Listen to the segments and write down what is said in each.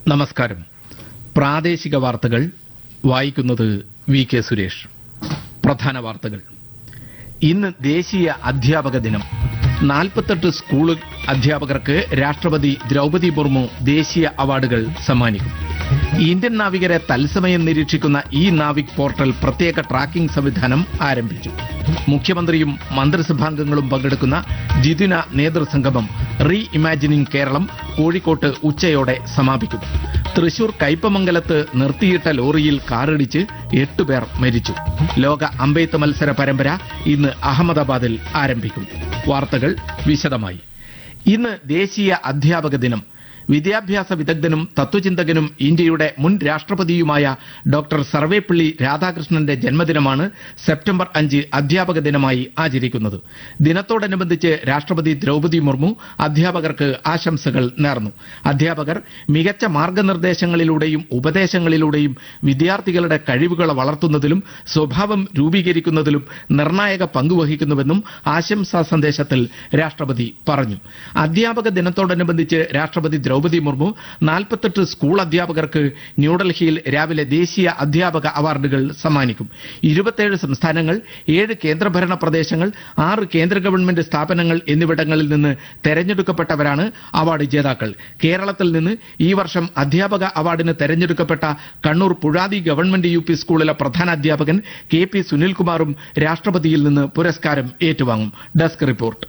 നമസ്കാരം പ്രാദേശിക വാർത്തകൾ വായിക്കുന്നത് വി കെ സുരേഷ് പ്രധാന വാർത്തകൾ ഇന്ന് ദേശീയ അധ്യാപക ദിനം നാൽപ്പത്തെട്ട് സ്കൂൾ അധ്യാപകർക്ക് രാഷ്ട്രപതി ദ്രൗപദി മുർമു ദേശീയ അവാർഡുകൾ സമ്മാനിക്കും ഇന്ത്യൻ നാവികരെ തത്സമയം നിരീക്ഷിക്കുന്ന ഈ നാവിക് പോർട്ടൽ പ്രത്യേക ട്രാക്കിംഗ് സംവിധാനം ആരംഭിച്ചു മുഖ്യമന്ത്രിയും മന്ത്രിസഭാംഗങ്ങളും പങ്കെടുക്കുന്ന ജിതിന നേതൃസംഗമം റീ ഇമാജിനിംഗ് കേരളം കോഴിക്കോട്ട് ഉച്ചയോടെ സമാപിക്കും തൃശൂർ കയ്പമംഗലത്ത് നിർത്തിയിട്ട ലോറിയിൽ കാറിടിച്ച് എട്ടുപേർ മരിച്ചു ലോക അമ്പെയ്ത്ത് മത്സര പരമ്പര ഇന്ന് അഹമ്മദാബാദിൽ ആരംഭിക്കും വാർത്തകൾ വിശദമായി ഇന്ന് ദേശീയ അധ്യാപക ദിനം വിദ്യാഭ്യാസ വിദഗ്ധനും തത്വചിന്തകനും ഇന്ത്യയുടെ മുൻ രാഷ്ട്രപതിയുമായ ഡോക്ടർ സർവേപ്പള്ളി രാധാകൃഷ്ണന്റെ ജന്മദിനമാണ് സെപ്റ്റംബർ അഞ്ച് അധ്യാപക ദിനമായി ആചരിക്കുന്നത് ദിനത്തോടനുബന്ധിച്ച് രാഷ്ട്രപതി ദ്രൗപദി മുർമു അധ്യാപകർക്ക് ആശംസകൾ നേർന്നു അധ്യാപകർ മികച്ച മാർഗനിർദ്ദേശങ്ങളിലൂടെയും ഉപദേശങ്ങളിലൂടെയും വിദ്യാർത്ഥികളുടെ കഴിവുകൾ വളർത്തുന്നതിലും സ്വഭാവം രൂപീകരിക്കുന്നതിലും നിർണായക പങ്കുവഹിക്കുന്നുവെന്നും ആശംസാ സന്ദേശത്തിൽ രാഷ്ട്രപതി പറഞ്ഞു അധ്യാപക ദിനത്തോടനുബന്ധിച്ച് രാഷ്ട്രപതി ദ്രൗപദി മുർമു നാൽപ്പത്തെട്ട് സ്കൂൾ അധ്യാപകർക്ക് ന്യൂഡൽഹിയിൽ രാവിലെ ദേശീയ അധ്യാപക അവാർഡുകൾ സമ്മാനിക്കും ഇരുപത്തേഴ് സംസ്ഥാനങ്ങൾ ഏഴ് കേന്ദ്രഭരണ പ്രദേശങ്ങൾ ആറ് കേന്ദ്ര ഗവൺമെന്റ് സ്ഥാപനങ്ങൾ എന്നിവിടങ്ങളിൽ നിന്ന് തെരഞ്ഞെടുക്കപ്പെട്ടവരാണ് അവാർഡ് ജേതാക്കൾ കേരളത്തിൽ നിന്ന് ഈ വർഷം അധ്യാപക അവാർഡിന് തെരഞ്ഞെടുക്കപ്പെട്ട Kannur Puzhathi government U P സ്കൂളിലെ പ്രധാനാധ്യാപകൻ കെ പി സുനിൽകുമാറും രാഷ്ട്രപതിയിൽ നിന്ന് പുരസ്കാരം ഏറ്റുവാങ്ങും ഡെസ്ക് റിപ്പോർട്ട്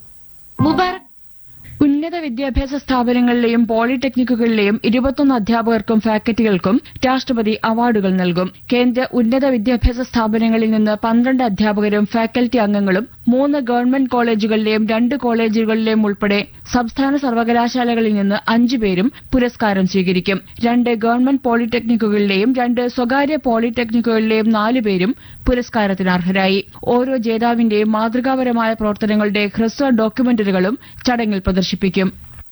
മുബാറക് ഉന്നത വിദ്യാഭ്യാസ സ്ഥാപനങ്ങളിലെയും പോളിടെക്നിക്കുകളിലെയും ഇരുപത്തൊന്ന് അധ്യാപകർക്കും ഫാക്കൽറ്റികൾക്കും രാഷ്ട്രപതി അവാർഡുകൾ നൽകും കേന്ദ്ര ഉന്നത വിദ്യാഭ്യാസ സ്ഥാപനങ്ങളിൽ നിന്ന് പന്ത്രണ്ട് അധ്യാപകരും ഫാക്കൽറ്റി അംഗങ്ങളും മൂന്ന് ഗവൺമെന്റ് കോളേജുകളിലെയും രണ്ട് കോളേജുകളിലെയും ഉൾപ്പെടെ സംസ്ഥാന സർവകലാശാലകളിൽ നിന്ന് അഞ്ചു പേരും പുരസ്കാരം സ്വീകരിക്കും രണ്ട് ഗവൺമെന്റ് പോളിടെക്നിക്കുകളിലെയും രണ്ട് സ്വകാര്യ പോളിടെക്നിക്കുകളിലെയും നാല് പേരും പുരസ്കാരത്തിന് അർഹരായി ഓരോ ജേതാവിന്റെയും മാതൃകാപരമായ പ്രവർത്തനങ്ങളുടെ ഹ്രസ്വ ഡോക്യുമെന്ററികളും ചടങ്ങിൽ പ്രദർശിപ്പിക്കും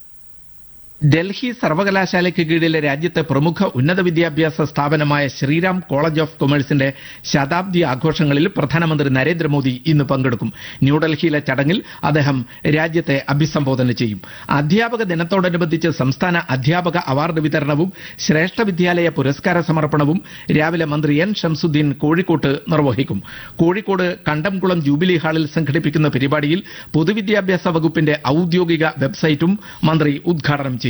ഡൽഹി സർവകലാശാലയ്ക്ക് കീഴിലെ രാജ്യത്തെ പ്രമുഖ ഉന്നത വിദ്യാഭ്യാസ സ്ഥാപനമായ ശ്രീറാം കോളേജ് ഓഫ് കൊമേഴ്സിന്റെ ശതാബ്ദി ആഘോഷങ്ങളിൽ പ്രധാനമന്ത്രി നരേന്ദ്രമോദി ഇന്ന് പങ്കെടുക്കും ന്യൂഡൽഹിയിലെ ചടങ്ങിൽ അദ്ദേഹം രാജ്യത്തെ അഭിസംബോധന ചെയ്യും അധ്യാപക ദിനത്തോടനുബന്ധിച്ച് സംസ്ഥാന അധ്യാപക അവാർഡ് വിതരണവും ശ്രേഷ്ഠ വിദ്യാലയ പുരസ്കാര സമർപ്പണവും രാവിലെ മന്ത്രി എൻ ഷംസുദ്ദീൻ കോഴിക്കോട്ട് നിർവഹിക്കും കോഴിക്കോട് കണ്ടംകുളം ജൂബിലി ഹാളിൽ സംഘടിപ്പിക്കുന്ന പരിപാടിയിൽ പൊതുവിദ്യാഭ്യാസ വകുപ്പിന്റെ ഔദ്യോഗിക വെബ്സൈറ്റും മന്ത്രി ഉദ്ഘാടനം ചെയ്യും